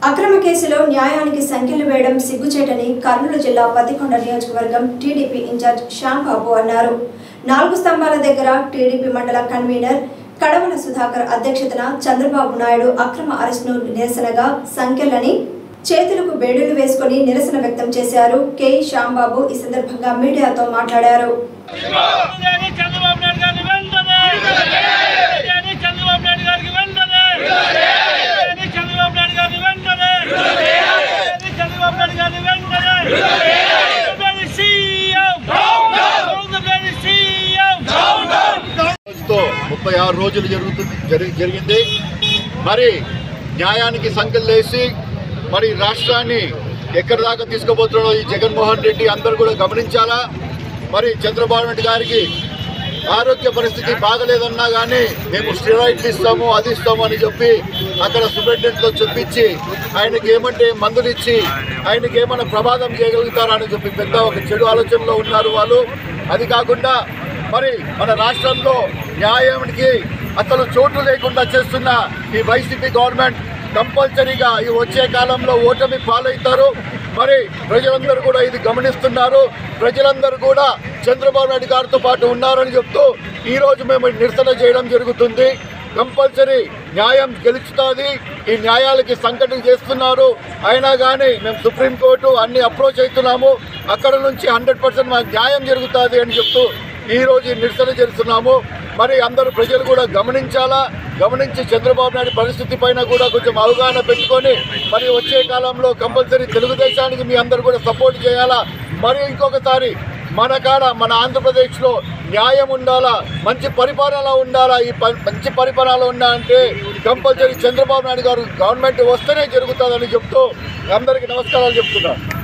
అక్రమ కేసులో న్యాయానికి సంఖ్యలు వేయడం సిగ్గుచేటని కర్నూలు జిల్లా పత్తికొండ నియోజకవర్గం టీడీపీ ఇన్ఛార్జ్ శ్యాంబాబు అన్నారు నాలుగు స్తంభాల దగ్గర టీడీపీ మండల కన్వీనర్ కడవల సుధాకర్ అధ్యక్షతన చంద్రబాబు నాయుడు అక్రమ అరెస్టును నిరసనగా సంఖ్యలని చేతులకు బేడులు వేసుకొని నిరసన వ్యక్తం చేశారు కె శ్యాంబాబు ఈ సందర్భంగా మీడియాతో మాట్లాడారు విజయాన్ని చంద్రబాబు నాయుడు గారిని వెంటనే విజయాన్ని చంద్రబాబు నాయుడు గారికి వెంటనే విజయాన్ని చంద్రబాబు నాయుడు గారిని వెంటనే విజయాన్ని చంద్రబాబు నాయుడు గారిని వెంటనే ఆంధ్రప్రదేశ్ సీఎం ఆంధ్రప్రదేశ్ సీఎం రోజుతో ముప్పై ఆరు రోజులు జరుగుతుంది జరి- జరిగింది మరి న్యాయానికి సంఖ్యలేసి మరి రాష్ట్రాన్ని ఎక్కడి దాకా తీసుకుపోతున్నాడో ఈ జగన్మోహన్ రెడ్డి అందరూ కూడా గమనించాలా మరి చంద్రబాబు నాయుడు గారికి ఆరోగ్య పరిస్థితి బాగలేదన్నా కానీ మేము స్టెరాయిడ్లు ఇస్తాము అది ఇస్తాము అని చెప్పి అక్కడ సూపరింటెండెంట్తో చెప్పించి ఆయనకి ఏమంటే మందులు ఇచ్చి ఆయనకి ఏమైనా ప్రమాదం చేయగలుగుతారా అని చెప్పి పెద్ద ఒక చెడు ఆలోచనలో ఉన్నారు వాళ్ళు అది కాకుండా మరి మన రాష్ట్రంలో న్యాయానికి అసలు చోటు లేకుండా చేస్తున్న ఈ వైసీపీ గవర్నమెంట్ కంపల్సరీగా ఈ వచ్చే కాలంలో ఓటమి పాలవుతారు మరి ప్రజలందరూ కూడా ఇది గమనిస్తున్నారు ప్రజలందరూ కూడా చంద్రబాబు నాయుడు గారితో పాటు ఉన్నారని చెప్తూ ఈ రోజు మేము నిరసన చేయడం జరుగుతుంది కంపల్సరీ న్యాయం గెలుచుతుంది ఈ న్యాయాలకి సంకటన చేస్తున్నారు అయినా కానీ మేము సుప్రీంకోర్టు అన్ని అప్రోచ్ అవుతున్నాము అక్కడ నుంచి హండ్రెడ్ పర్సెంట్ మాకు న్యాయం జరుగుతుంది అని చెప్తూ ఈ రోజు ఈ నిరసన చేస్తున్నాము మరి అందరూ ప్రజలు కూడా గమనించాలా గమనించి చంద్రబాబు నాయుడు పరిస్థితి పైన కూడా కొంచెం అవగాహన పెట్టుకొని మరి వచ్చే కాలంలో కంపల్సరీ తెలుగుదేశానికి మీ అందరూ కూడా సపోర్ట్ చేయాలా మరి ఇంకొకసారి మన కాడ మన ఆంధ్రప్రదేశ్లో న్యాయం ఉండాలా మంచి పరిపాలన ఉండాలా ఈ ప- మంచి పరిపాలన ఉండాలంటే కంపల్సరీ చంద్రబాబు నాయుడు గారు గవర్నమెంట్ వస్తేనే జరుగుతుందని చెప్తూ అందరికీ నమస్కారాలు చెప్తున్నాను